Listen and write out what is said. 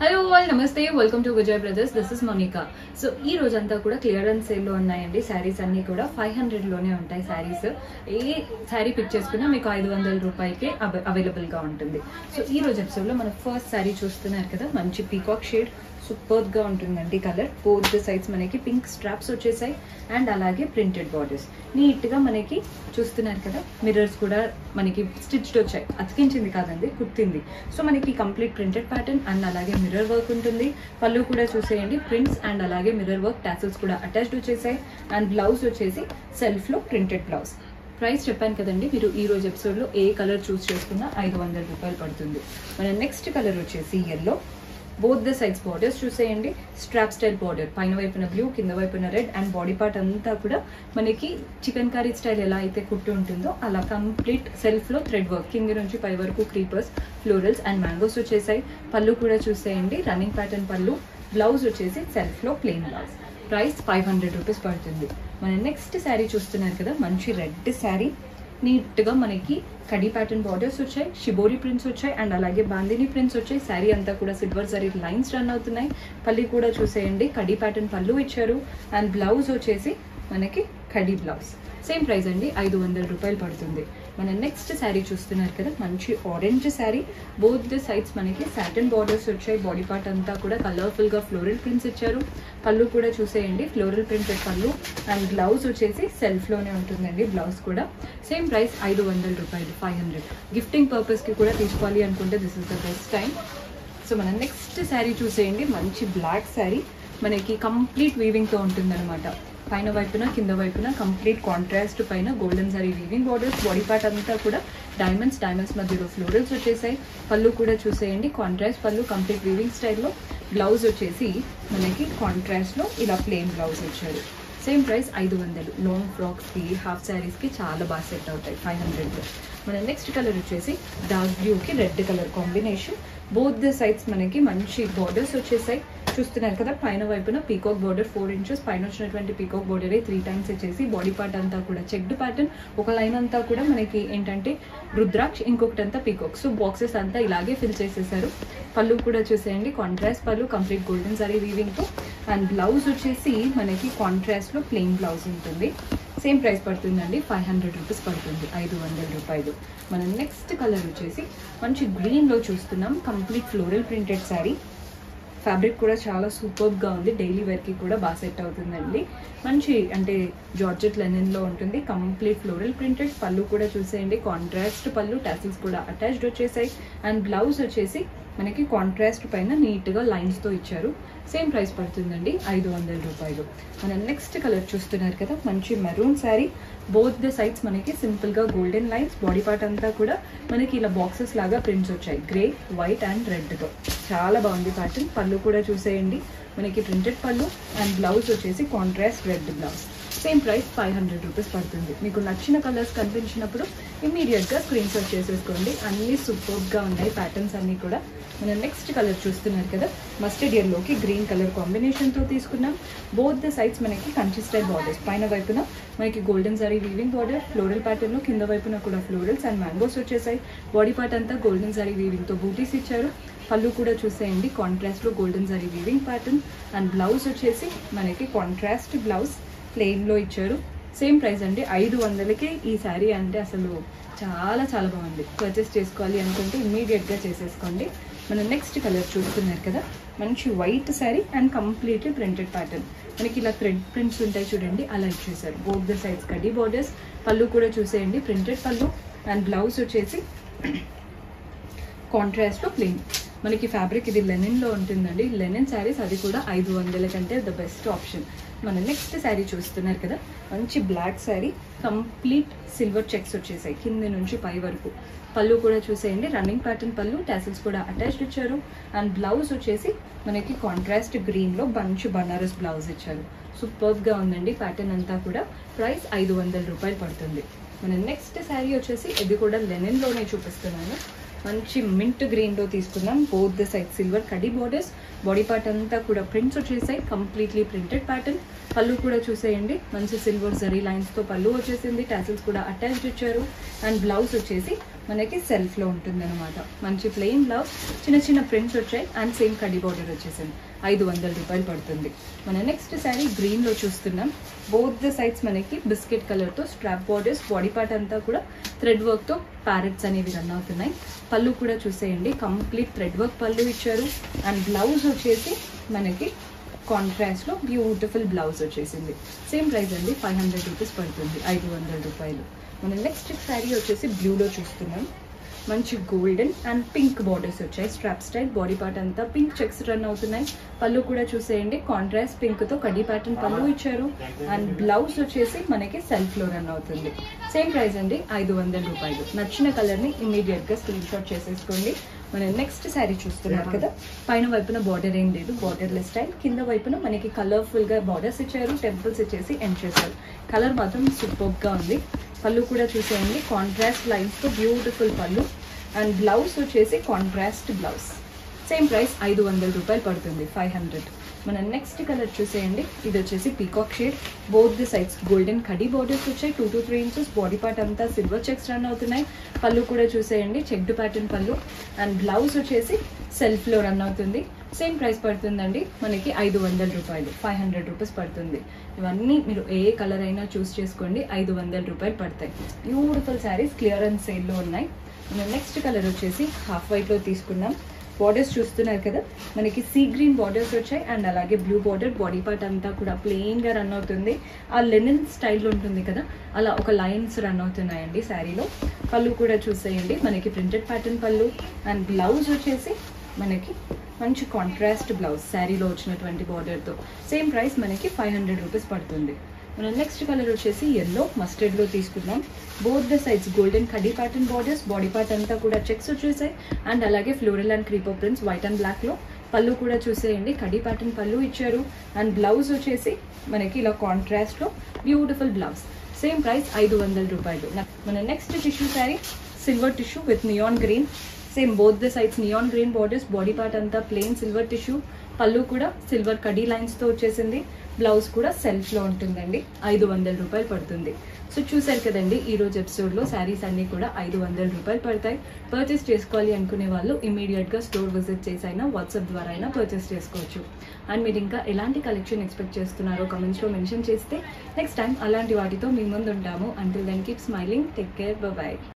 hello all నమస్తే welcome to Vijay brothers this is Monika so ఈ రోజంతా కూడా క్లియరెన్స్ సేల్లో ఉన్నాయండి శారీస్ అన్ని కూడా ఫైవ్ హండ్రెడ్ లోనే ఉంటాయి శారీస్ ఏ శారీ పిక్ చేసుకున్నా మీకు ఐదు వందల రూపాయలకే అవైలబుల్ గా ఉంటుంది సో ఈ రోజు ఎపిసోడ్ లో మన ఫస్ట్ శారీ చూస్తున్నారు కదా మంచి పీకాక్ షేడ్ సూపర్ గా ఉంటుందండి కలర్ బోత్ సైడ్స్ మనకి పింక్ స్ట్రాప్స్ వచ్చేసాయి అండ్ అలాగే ప్రింటెడ్ బార్డర్స్ నీట్ గా మనకి చూస్తున్నారు కదా మిర్రర్స్ కూడా మనకి స్టిచ్డ్ వచ్చాయి అతికించింది కాదండి కుట్టింది సో మనకి కంప్లీట్ ప్రింటెడ్ ప్యాటర్న్ అండ్ అలాగే మిర్రర్ వర్క్ ఉంటుంది పళ్ళు కూడా చూసేయండి ప్రింట్స్ అండ్ అలాగే మిర్రర్ వర్క్ టాసిల్స్ కూడా అటాచ్డ్ వచ్చేసాయి అండ్ బ్లౌజ్ వచ్చేసి సెల్ఫ్ లో ప్రింటెడ్ బ్లౌజ్ ప్రైస్ చెప్పాను కదండి మీరు ఈ రోజు ఎపిసోడ్ లో ఏ కలర్ చూస్ చేసుకున్నా ఐదు వందల రూపాయలు పడుతుంది మన నెక్స్ట్ కలర్ వచ్చేసి yellow both the sides borders చూసేయండి స్ట్రాప్ స్టైల్ బార్డర్ పైన వైపున బ్లూ కింద వైపున రెడ్ అండ్ బాడీ పార్ట్ అంతా కూడా మనకి చికెన్ కర్రీ స్టైల్ ఎలా అయితే కుట్టు ఉంటుందో అలా కంప్లీట్ సెల్ఫ్ లో థ్రెడ్ వర్క్ కింద నుంచి పై వరకు క్రీపర్స్ ఫ్లోరల్స్ అండ్ మ్యాంగోస్ వచ్చేసాయి పళ్ళు కూడా చూసేయండి రన్నింగ్ ప్యాటర్న్ పళ్ళు బ్లౌజ్ వచ్చేసి సెల్ఫ్ లో plain blouse price five hundred rupees పడుతుంది మన నెక్స్ట్ శారీ చూస్తున్నారు కదా మంచి రెడ్ శారీ నీట్గా మనకి కడీ ప్యాటర్న్ బార్డర్స్ వచ్చాయి షిబోరి ప్రింట్స్ వచ్చాయి అండ్ అలాగే బాందిని ప్రింట్స్ వచ్చాయి శారీ అంతా కూడా సిల్వర్ జరీ లైన్స్ రన్ అవుతున్నాయి పల్లి కూడా చూసేయండి కడీ ప్యాటర్న్ పళ్ళు ఇచ్చారు అండ్ బ్లౌజ్ వచ్చేసి మనకి కడీ బ్లౌజ్ సేమ్ ప్రైస్ అండి ఐదు వందల రూపాయలు పడుతుంది మన నెక్స్ట్ శారీ చూస్తున్నారు కదా మంచి orange sari both the sides మనకి సాటన్ బార్డర్స్ వచ్చాయి బాడీ పార్ట్ అంతా కూడా కలర్ఫుల్ గా ఫ్లోరల్ ప్రింట్స్ ఇచ్చారు పళ్ళు కూడా చూసేయండి ఫ్లోరల్ ప్రింటెడ్ పళ్ళు అండ్ బ్లౌజ్ వచ్చేసి సెల్ఫ్ లోనే ఉంటుందండి బ్లౌజ్ కూడా సేమ్ ప్రైస్ ఐదు వందల రూపాయలు ఫైవ్ హండ్రెడ్ గిఫ్టింగ్ పర్పస్ కి కూడా తీసుకోవాలి అనుకుంటే this is the best time so మన నెక్స్ట్ శారీ చూసేయండి మంచి బ్లాక్ శారీ మనకి కంప్లీట్ వీవింగ్తో ఉంటుందన్నమాట పైన వైపున కింద వైపున కంప్లీట్ కాంట్రాస్ట్ పైన golden zari weaving borders body part అంతా కూడా డైమండ్స్ డైమండ్స్ మధ్యలో ఫ్లోరల్స్ వచ్చేసాయి పళ్ళు కూడా చూసేయండి కాంట్రాస్ట్ పళ్ళు కంప్లీట్ వీవింగ్ స్టైల్లో బ్లౌజ్ వచ్చేసి మనకి కాంట్రాస్ట్లో ఇలా ప్లెయిన్ బ్లౌజ్ వచ్చారు సేమ్ ప్రైస్ ఐదు వందలు లాంగ్ ఫ్రాక్స్కి హాఫ్ శారీస్కి చాలా బాగా సెట్ అవుతాయి ఫైవ్ హండ్రెడ్లో మన నెక్స్ట్ కలర్ వచ్చేసి డార్క్ బ్లూకి red colour combination both the sides మనకి మంచి బార్డర్స్ వచ్చేసాయి చూస్తున్నారు కదా పైన వైపున పీకాక్ బార్డర్ ఫోర్ ఇంచెస్ పైన వచ్చినటువంటి పీకాక్ బార్డర్ త్రీ టైమ్స్ వచ్చేసి బాడీ పార్ట్ అంతా కూడా చెక్డ్ ప్యాటర్న్ ఒక లైన్ అంతా కూడా మనకి ఏంటంటే రుద్రాక్ష ఇంకొకటి అంతా పీకాక్ సో బాక్సెస్ అంతా ఇలాగే ఫిల్ చేసేసారు పళ్ళు కూడా చూసేయండి కాంట్రాస్ట్ పళ్ళు కంప్లీట్ గోల్డెన్ సారీ వీవింగ్తో అండ్ బ్లౌజ్ వచ్చేసి మనకి కాంట్రాస్ట్లో ప్లెయిన్ బ్లౌజ్ ఉంటుంది సేమ్ ప్రైస్ పడుతుందండి ఫైవ్ హండ్రెడ్ రూపీస్ పడుతుంది ఐదు వందల రూపాయలు మన నెక్స్ట్ కలర్ వచ్చేసి మంచి గ్రీన్లో చూస్తున్నాం complete floral printed sari fabric కూడా చాలా సూపర్గా ఉంది డైలీ వేర్కి కూడా బాగా సెట్ అవుతుందండి మంచి అంటే జార్జెట్ లెనిన్లో ఉంటుంది కంప్లీట్ ఫ్లోరల్ ప్రింటెడ్ పళ్ళు కూడా చూసేయండి కాంట్రాస్ట్ పళ్ళు టాసిల్స్ కూడా అటాచ్డ్ వచ్చేసాయి అండ్ బ్లౌజ్ వచ్చేసి మనకి కాంట్రాస్ట్ పైన నీట్గా లైన్స్తో ఇచ్చారు సేమ్ ప్రైస్ పడుతుందండి ఐదు వందల రూపాయలు మనం నెక్స్ట్ కలర్ చూస్తున్నారు కదా మంచి maroon sari both the sides మనకి సింపుల్గా గోల్డెన్ లైన్స్ బాడీ పార్ట్ అంతా కూడా మనకి ఇలా బాక్సెస్ లాగా ప్రింట్స్ వచ్చాయి గ్రే వైట్ అండ్ రెడ్తో చాలా బాగుంది ప్యాటర్న్ పళ్ళు కూడా చూసేయండి మనకి ప్రింటెడ్ పళ్ళు అండ్ బ్లౌజ్ వచ్చేసి contrast red blouse same price five hundred rupees పడుతుంది మీకు నచ్చిన కలర్స్ కనిపించినప్పుడు ఇమీడియట్గా స్క్రీన్ షాట్ చేసేసుకోండి అన్నీ సూపర్గా ఉన్నాయి ప్యాటర్న్స్ అన్నీ కూడా మనం నెక్స్ట్ కలర్ చూస్తున్నారు కదా మస్టర్డ్ ఇయర్లోకి గ్రీన్ కలర్ కాంబినేషన్తో తీసుకున్నాం బోత్ ద సైడ్స్ మనకి కంచి స్టైల్ బార్డర్స్ పైన వైపున మనకి golden zari weaving border floral ప్యాటర్న్లో కింద వైపున కూడా ఫ్లోరల్స్ అండ్ మ్యాంగోస్ వచ్చేసాయి బాడీ పార్ట్ అంతా గోల్డెన్ సారీ వీవింగ్తో బూటీస్ ఇచ్చారు పళ్ళు కూడా చూసేయండి కాంట్రాస్ట్లో golden zari weaving pattern and blouse వచ్చేసి మనకి కాంట్రాస్ట్ బ్లౌజ్ ప్లెయిన్లో ఇచ్చారు సేమ్ ప్రైస్ అండి ఐదు వందలకి ఈ శారీ అంటే అసలు చాలా చాలా బాగుంది పర్చేస్ చేసుకోవాలి అనుకుంటే ఇమ్మీడియట్గా చేసేసుకోండి మనం నెక్స్ట్ కలర్ చూస్తున్నారు కదా మంచి white sari and completely printed pattern మనకి ఇలా థ్రెడ్ ప్రింట్స్ ఉంటాయి చూడండి అలా ఇచ్చేసారు బోత్ ద సైడ్స్ కడ్డీ బార్డర్స్ పళ్ళు కూడా చూసేయండి ప్రింటెడ్ పళ్ళు అండ్ బ్లౌజ్ వచ్చేసి కాంట్రాస్ట్లో ప్లెయిన్ మనకి ఫ్యాబ్రిక్ ఇది లెనిన్లో ఉంటుందండి లెనిన్ శారీస్ అది కూడా ఐదు వందల కంటే ద బెస్ట్ ఆప్షన్ మన నెక్స్ట్ శారీ చూస్తున్నారు కదా మంచి black sari complete silver checks వచ్చేసాయి కింద నుంచి పై వరకు పళ్ళు కూడా చూసేయండి రన్నింగ్ ప్యాటర్న్ పళ్ళు టాసిల్స్ కూడా అటాచ్డ్ ఇచ్చారు అండ్ బ్లౌజ్ వచ్చేసి మనకి కాంట్రాస్ట్ గ్రీన్లో బంచ్ బనారస్ బ్లౌజ్ ఇచ్చారు సూపర్గా ఉందండి ప్యాటర్న్ అంతా కూడా ప్రైస్ ఐదు వందల రూపాయలు పడుతుంది మన నెక్స్ట్ శారీ వచ్చేసి ఇది కూడా లెనిన్లోనే చూపిస్తున్నాను మంచి మింట్ గ్రీన్లో తీసుకున్నాం బోత్ ద సైడ్ సిల్వర్ కడీ బార్డర్స్ బాడీ పార్ట్ అంతా కూడా ప్రింట్స్ వచ్చేసాయి కంప్లీట్లీ ప్రింటెడ్ ప్యాటర్న్ పళ్ళు కూడా చూసేయండి మంచి సిల్వర్ జరీ లైన్స్తో పళ్ళు వచ్చేసింది టాసిల్స్ కూడా అటాచ్డ్ ఇచ్చారు అండ్ బ్లౌజ్ వచ్చేసి మనకి సెల్ఫ్లో ఉంటుంది అనమాట మంచి ప్లెయిన్ బ్లౌజ్ చిన్న చిన్న ప్రింట్స్ వచ్చాయి అండ్ సేమ్ కడి బార్డర్ వచ్చేసింది ఐదు వందల రూపాయలు పడుతుంది మన నెక్స్ట్ శారీ గ్రీన్లో చూస్తున్నాం బోత్ ద సైడ్స్ మనకి బిస్కెట్ కలర్తో స్ట్రాప్ బార్డర్స్ బాడీ పార్ట్ అంతా కూడా థ్రెడ్ వర్క్తో ప్యారెట్స్ అనేవి రన్ అవుతున్నాయి పళ్ళు కూడా చూసేయండి కంప్లీట్ థ్రెడ్ వర్క్ పళ్ళు ఇచ్చారు అండ్ బ్లౌజ్ వచ్చేసి మనకి కాంట్రాస్ట్లో బ్యూటిఫుల్ బ్లౌజ్ వచ్చేసింది సేమ్ ప్రైస్ అండి ఫైవ్ హండ్రెడ్ రూపీస్ పడుతుంది ఐదు వందల రూపాయలు మన నెక్స్ట్ శారీ వచ్చేసి బ్లూలో చూస్తున్నాం మంచి గోల్డెన్ అండ్ పింక్ బార్డర్స్ వచ్చాయి స్ట్రాప్ స్టైల్ బాడీ పార్ట్ అంతా పింక్ చెక్స్ రన్ అవుతున్నాయి పళ్ళు కూడా చూసేయండి కాంట్రాస్ట్ పింక్తో కడ్డీ ప్యాటర్న్ పళ్ళు ఇచ్చారు అండ్ బ్లౌజ్ వచ్చేసి మనకి సెల్ఫ్లో రన్ అవుతుంది సేమ్ ప్రైస్ అండి ఐదు వందల రూపాయలు నచ్చిన కలర్ని ఇమీడియట్గా స్క్రీన్ షాట్ చేసేసుకోండి మనం నెక్స్ట్ శారీ చూస్తున్నారు కదా పైన వైపున బార్డర్ ఏం లేదు బార్డర్లెస్ స్టైల్ కింద వైపున మనకి కలర్ఫుల్ గా బార్డర్స్ ఇచ్చారు టెంపుల్స్ ఇచ్చేసి ఎండ్ చేశారు కలర్ మాత్రం సూపర్ గా ఉంది పళ్ళు కూడా చూసేయండి కాంట్రాస్ట్ లైన్స్ తో బ్యూటిఫుల్ పళ్ళు అండ్ బ్లౌజ్ వచ్చేసి కాంట్రాస్ట్ బ్లౌజ్ సేమ్ ప్రైస్ ఐదు వందల రూపాయలు పడుతుంది ఫైవ్ హండ్రెడ్ మన నెక్స్ట్ కలర్ చూసేయండి ఇది వచ్చేసి peacock shade both the sides golden కడీ బార్డర్స్ వచ్చాయి two to three inches body part అంతా సిల్వర్ చెక్స్ రన్ అవుతున్నాయి పళ్ళు కూడా చూసేయండి చెక్డ్ ప్యాటర్న్ పళ్ళు అండ్ బ్లౌజ్ వచ్చేసి సెల్ఫ్లో రన్ అవుతుంది సేమ్ ప్రైస్ పడుతుందండి మనకి ఐదు వందల రూపాయలు ఫైవ్ హండ్రెడ్ రూపీస్ పడుతుంది ఇవన్నీ మీరు ఏ కలర్ అయినా చూస్ చేసుకోండి ఐదు వందల రూపాయలు పడతాయి బ్యూటిఫుల్ శారీస్ క్లియరెన్స్ సేల్లో ఉన్నాయి మన నెక్స్ట్ కలర్ వచ్చేసి హాఫ్ వైట్లో తీసుకున్నాం బార్డర్స్ చూస్తున్నారు కదా మనకి సీ గ్రీన్ బార్డర్స్ వచ్చాయి అండ్ అలాగే బ్లూ బార్డర్ బాడీ పార్ట్ అంతా కూడా ప్లెయిన్గా రన్ అవుతుంది ఆ లెనిన్ స్టైల్ ఉంటుంది కదా అలా ఒక లైన్స్ రన్ అవుతున్నాయండి శారీలో పళ్ళు కూడా చూసేయండి మనకి ప్రింటెడ్ ప్యాటర్న్ పళ్ళు అండ్ బ్లౌజ్ వచ్చేసి మనకి మంచి కాంట్రాస్ట్ బ్లౌజ్ శారీలో వచ్చినటువంటి బార్డర్తో సేమ్ ప్రైస్ మనకి ఫైవ్ హండ్రెడ్ రూపీస్ పడుతుంది మన నెక్స్ట్ కలర్ వచ్చేసి ఎల్లో మస్టర్డ్లో తీసుకున్నాం బోత్ ద సైడ్స్ గోల్డెన్ కడీ ప్యాటర్న్ బార్డర్స్ బాడీ పార్ట్ అంతా కూడా చెక్స్ వచ్చేసాయి అండ్ అలాగే floral and creeper prints white and బ్లాక్లో పళ్ళు కూడా చూసేయండి కడీ ప్యాటర్న్ పళ్ళు ఇచ్చారు అండ్ బ్లౌజ్ వచ్చేసి మనకి ఇలా కాంట్రాస్ట్లో బ్యూటిఫుల్ బ్లౌజ్ సేమ్ ప్రైస్ ఐదు వందల రూపాయలు మన నెక్స్ట్ tissue sari silver tissue with neon green same both the sides neon green borders body part అంతా ప్లెయిన్ సిల్వర్ టిష్యూ పళ్ళు కూడా సిల్వర్ కడీ లైన్స్తో వచ్చేసింది బ్లౌజ్ కూడా సెల్ఫ్లో ఉంటుందండి ఐదు వందల రూపాయలు పడుతుంది సో చూసారు కదండి ఈ రోజు ఎపిసోడ్లో శారీస్ అన్నీ కూడా ఐదు వందల రూపాయలు పడతాయి పర్చేస్ చేసుకోవాలి అనుకునే వాళ్ళు ఇమీడియట్గా స్టోర్ విజిట్ చేసి అయినా వాట్సాప్ ద్వారా అయినా పర్చేస్ చేసుకోవచ్చు అండ్ మీరు ఇంకా ఎలాంటి కలెక్షన్ ఎక్స్పెక్ట్ చేస్తున్నారో కమెంట్స్లో మెన్షన్ చేస్తే నెక్స్ట్ టైం అలాంటి వాటితో మీ ముందు ఉంటాము until then keep smiling take care bye